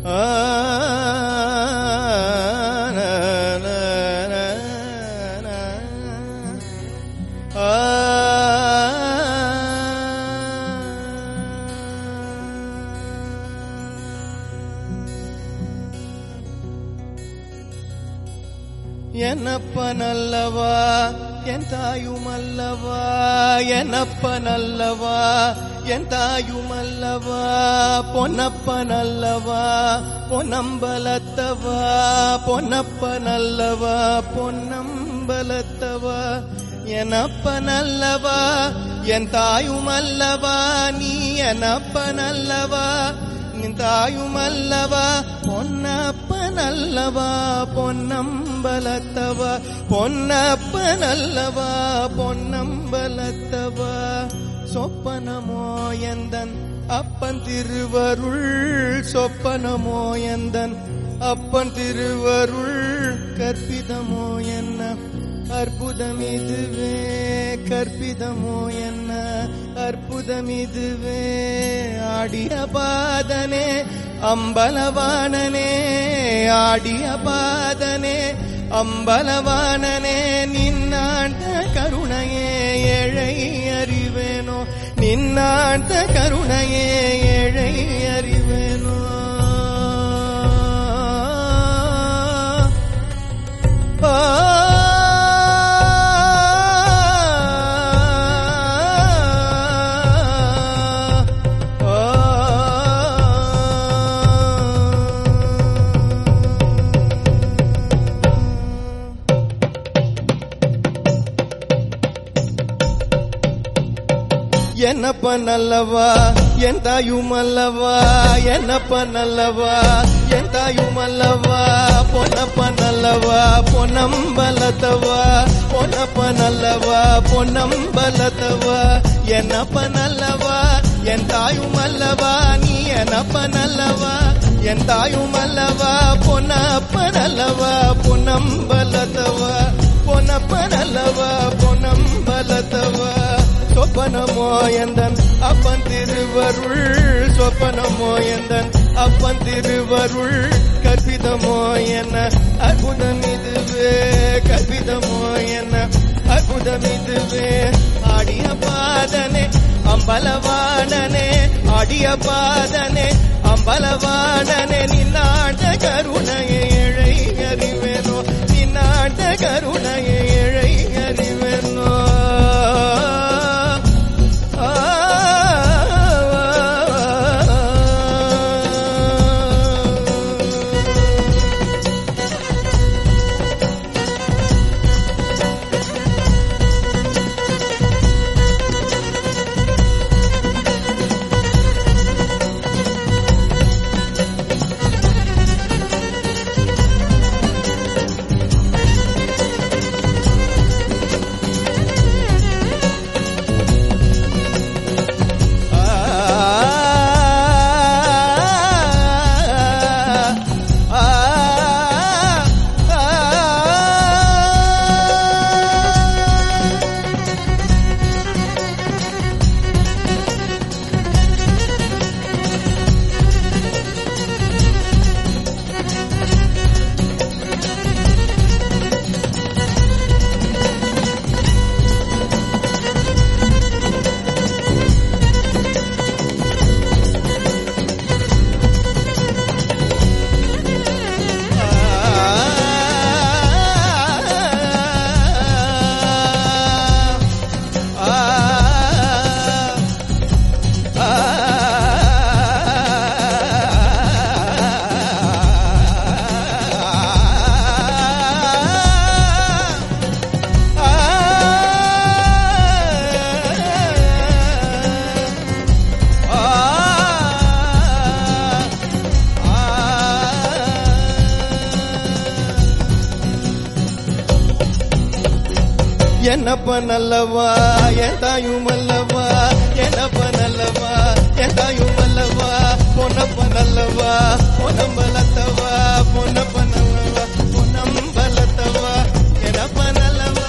என்னப்பனல்லவா என் தாயுமல்லவா என்னப்பனல்லவா என் தாயுமல்லவா பொன்னப்பனல்லவா பொன்னம்பலத்தவா பொன்னப்பனல்லவா பொன்னம்பலத்தவா எனப்பனல்லவா என் தாயுமல்லவா நீ எனப்பனல்லவா நின் தாயுமல்லவா பொன்னப்பனல்லவா பொன்னம்பலத்தவா பொன்னப்பனல்லவா பொன்னம்பலத்தவா சொப்பனமோ எந்தன் அப்பன் திருவருள் சொப்பனமோ எந்தன் அப்பன் திருவருள் கற்பிதமோ என்ன அற்புதம் இதுவே கற்பிதமோ என்ன அற்புதம் இதுவே ஆடிய பாதனே அம்பலவானனே ஆடிய பாதனே அம்பலவானனே நின்னாண்ட கருணையே ஏழை அறிவேனோ நின்னாண்ட கருணையே ஏழை அறிவேனோ என்னப்ப நல்லவா என் தாயும் அல்லவா என்னப்ப நல்லவா என் தாயும் அல்லவா பொன்னப்ப நல்லவா பொன்னம்பலத்தவா பொன்னப்ப நல்லவா பொன்னம்பலத்தவா என்னப்ப நல்லவா என் தாயும் அல்லவா நீ என்னப்ப நல்லவா என் தாயும் அல்லவா பொன்னப்ப நல்லவா பொன்னம்பலத்தவா பொன்னப்ப நல்லவா பொன்னம்பலத்தவா சொப்பனமோ எந்தன் அப்பன் திருவருள் சொப்பனமோ எந்தன் அப்பன் திருவருள் கற்பிதமோ என்ன அற்புதம் இதுவே கற்பிதமோ என்ன அற்புதம் இதுவே ஆடிய பாதனே அம்பலவானனே ஆடிய பாதனே அம்பலவானனே நின்னாட்ட கருணையை இழை அறிவேனோ நின்னாட்ட கருணையை இழை அறிவேனோ என்னப்ப நல்லவா என் தாயும் அல்லவா என்னப்ப நல்லவா என் தாயும் அல்லவா பொன்னப்ப நல்லவா பொன்னம்பலத்தவா பொன்னப்ப நல்லவா பொன்னம்பலத்தவா எனப்ப நல்லவா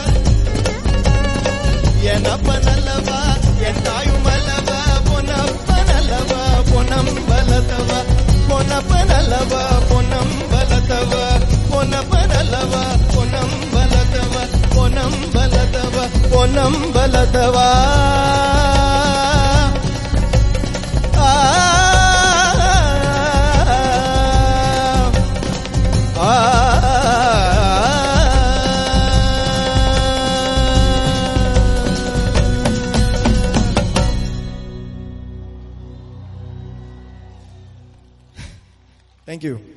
எனப்ப நல்லவா என் தாயும் அல்லவா பொன்னப்ப நல்லவா பொன்னம்பலத்தவா பொன்னப்ப நல்லவா நல்லவ பொன்னம்பலத்தவ பொன்னப்பனல்லவ பொன்னம்பலத்தவ பொன்னம்பலத்தவ பொன்னம்பலத்தவா ஆ ஆ Thank you.